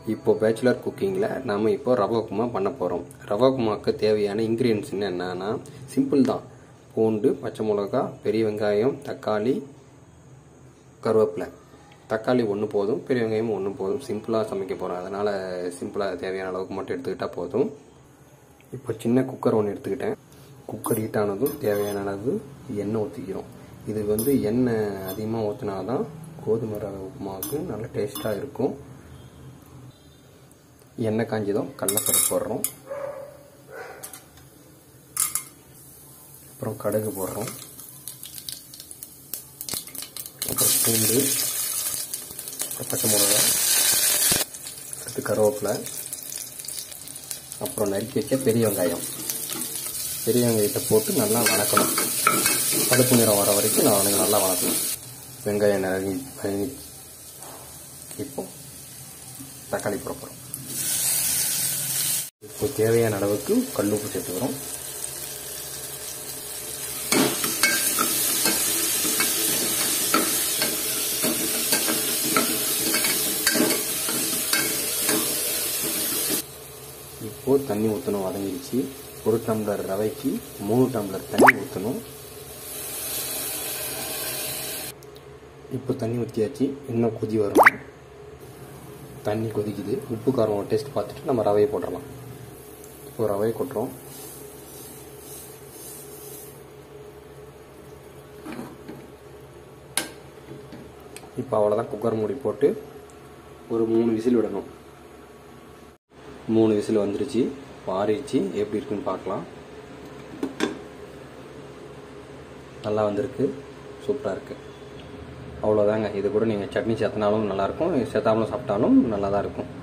இப்போ பேச்சுலர் குக்கிங்கில் நாம் இப்போ ரவா உப்புமா பண்ண போகிறோம் ரவா உப்புமாவுக்கு தேவையான இன்க்ரீடியன்ஸ் என்னென்னா சிம்பிள் தான் பூண்டு பச்சை மிளகா பெரிய வெங்காயம் தக்காளி கருவேப்பிலை தக்காளி ஒன்று போதும் பெரிய வெங்காயம் ஒன்று போதும் சிம்பிளாக சமைக்க போகிறோம் அதனால் சிம்பிளாக தேவையான அளவுக்கு மட்டும் எடுத்துக்கிட்டால் போதும் இப்போ சின்ன குக்கர் ஒன்று எடுத்துக்கிட்டேன் குக்கர் ஹீட் ஆனதும் தேவையான அளவு எண்ணெய் ஊற்றிக்கிறோம் இது வந்து எண்ணெய் அதிகமாக ஊற்றினா தான் கோதுமை ரவை உப்புமாவுக்கு நல்ல டேஸ்ட்டாக இருக்கும் எண்ணெய் காஞ்சதும் கடலப்பருப்பு போடுறோம் அப்புறம் கடுகு போடுறோம் அப்புறம் பூண்டு அப்புறம் பச்சை மிளகா அடுத்து கருவேப்பிலை அப்புறம் நறுக்கி வச்ச பெரிய வெங்காயம் பெரிய வெங்காயத்தை போட்டு நல்லா வணக்கணும் பழுப்பு நிறம் வர வரைக்கும் நான் நல்லா வணக்கணும் வெங்காயம் நறுங்கி வதங்கி இப்போ தக்காளி போட போகிறோம் இப்போ தேவையான அளவுக்கு கல் உப்பு சேர்த்துக்கிறோம் இப்போ தண்ணி ஊற்றணும் வதங்கிடுச்சு ஒரு டம்ளர் ரவைக்கு மூணு டம்ளர் தண்ணி ஊற்றணும் இப்போ தண்ணி ஊற்றியாச்சு இன்னும் கொதி வரணும் தண்ணி கொதிக்குது உப்பு காரம் டேஸ்ட் பார்த்துட்டு நம்ம ரவையை போட்டுடலாம் இப்போ ரவையை கொட்டுறோம் இப்போ அவ்வளோதான் குக்கர் மூடி போட்டு ஒரு மூணு விசில் விடணும் மூணு விசில் வந்துருச்சு மாறிடுச்சு எப்படி இருக்குன்னு பார்க்கலாம் நல்லா வந்திருக்கு சூப்பராக இருக்குது அவ்வளோதாங்க இது கூட நீங்கள் சட்னி சேர்த்தனாலும் நல்லாயிருக்கும் சேர்த்தாமலும் சாப்பிட்டாலும் நல்லா தான் இருக்கும்